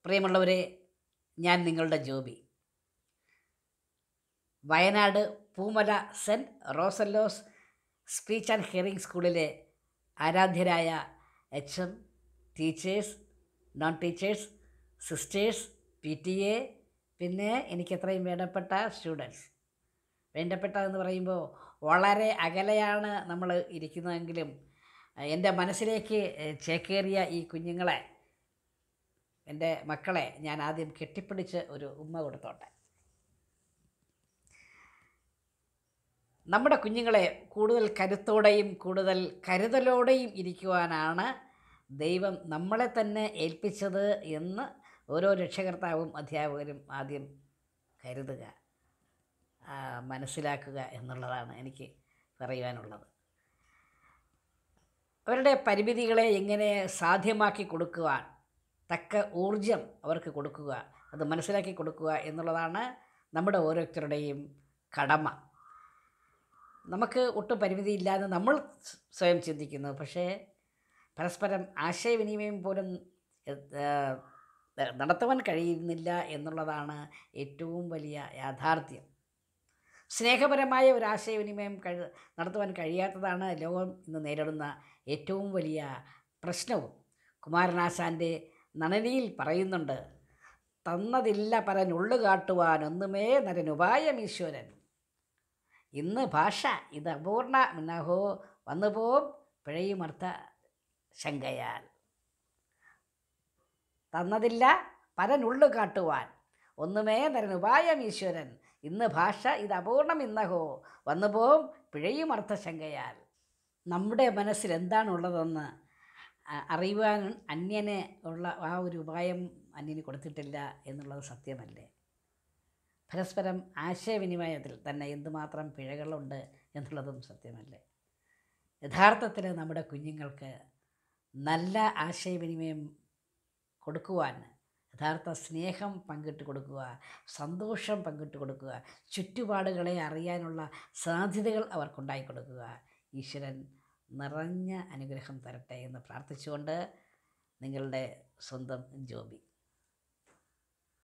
പ്രിയമുള്ളവരെ ഞാൻ നിങ്ങളുടെ ജോബി വയനാട് പൂമല സെൻറ്റ് റോസല്ലോസ് സ്പീച്ച് ആൻഡ് ഹിയറിംഗ് സ്കൂളിലെ ആരാധ്യരായ H M teachers non teachers sisters P T A പിന്നെ എനിക്ക് എത്രയും വേണ്ടപ്പെട്ട സ്റ്റുഡൻസ് വേണ്ടപ്പെട്ട എന്ന് പറയുമ്പോൾ വളരെ അകലെയാണ് നമ്മൾ ഇരിക്കുന്നതെങ്കിലും എൻ്റെ മനസ്സിലേക്ക് ചേക്കേറിയ ഈ കുഞ്ഞുങ്ങളെ എൻ്റെ മക്കളെ ഞാൻ ആദ്യം കെട്ടിപ്പിടിച്ച് ഒരു ഉമ്മ കൊടുത്തോട്ടെ നമ്മുടെ കുഞ്ഞുങ്ങളെ കൂടുതൽ കരുത്തോടെയും കൂടുതൽ കരുതലോടെയും ഇരിക്കുവാനാണ് ദൈവം നമ്മളെ തന്നെ ഏൽപ്പിച്ചത് എന്ന് ഓരോ രക്ഷകർത്താവും അധ്യാപകരും ആദ്യം കരുതുക ആ, മനസ്സിലാക്കുക എന്നുള്ളതാണ് എനിക്ക് പറയുവാനുള്ളത് അവരുടെ പരിമിതികളെ എങ്ങനെ സാധ്യമാക്കി കൊടുക്കുവാൻ തക്ക ഊർജം അവർക്ക് കൊടുക്കുക അത് മനസ്സിലാക്കി കൊടുക്കുക എന്നുള്ളതാണ് നമ്മുടെ ഓരോരുത്തരുടെയും കടമ നമുക്ക് ഒട്ടും പരിമിതിയില്ലാതെ നമ്മൾ സ് സ്വയം ചിന്തിക്കുന്നു പക്ഷേ പരസ്പരം ആശയവിനിമയം പോലും ഏഹ്, നടത്തുവാൻ കഴിയുന്നില്ല എന്നുള്ളതാണ് ഏറ്റവും വലിയ യാഥാർത്ഥ്യം സ്നേഹപരമായ ഒരു ആശയവിനിമയം കഴി നടത്തുവാൻ കഴിയാത്തതാണ് ലോകം ഇന്ന് നേരിടുന്ന ഏറ്റവും വലിയ പ്രശ്നവും കുമാരനാശാൻ്റെ നളനിയിൽ പറയുന്നുണ്ട് തന്നതില്ല പരനുള്ളു കാട്ടുവാൻ ഒന്നുമേ നരനുപായം ഈശ്വരൻ ഇന്ന് ഭാഷ ഇത് അപൂർണ മിന്നഹോ വന്നുപോം പിഴയുമർത്ഥ ശങ്കയാൽ തന്നതില്ല പരനുള്ളു കാട്ടുവാൻ ഒന്നുമേ നരനുപായം ഈശ്വരൻ ഇന്ന് ഭാഷ ഇത് അപൂർണം ഇന്നഹോ വന്നുപോം പിഴയും അർത്ഥശങ്കയാൽ നമ്മുടെ മനസ്സിൽ എന്താണുള്ളതെന്ന് അ- അറിയുവാൻ അന്യന് ഉള്ള ആ ഒരു ഉപായം അന്യന് കൊടുത്തിട്ടില്ല എന്നുള്ളത് സത്യമല്ലേ പരസ്പരം ആശയവിനിമയത്തിൽ തന്നെ എന്തുമാത്രം പിഴകളുണ്ട് എന്നുള്ളതും സത്യമല്ലേ യഥാർത്ഥത്തിൽ നമ്മുടെ കുഞ്ഞുങ്ങൾക്ക് നല്ല ആശയവിനിമയം കൊടുക്കുവാൻ യഥാർത്ഥ സ്നേഹം പങ്കിട്ട് കൊടുക്കുക സന്തോഷം പങ്കിട്ട് കൊടുക്കുക ചുറ്റുപാടുകളെ അറിയാനുള്ള സാധ്യതകൾ അവർക്കുണ്ടായി കൊടുക്കുക ഈശ്വരൻ നിറഞ്ഞ അനുഗ്രഹം തരട്ടെ എന്ന് പ്രാർത്ഥിച്ചുകൊണ്ട് നിങ്ങളുടെ സ്വന്തം ജോബി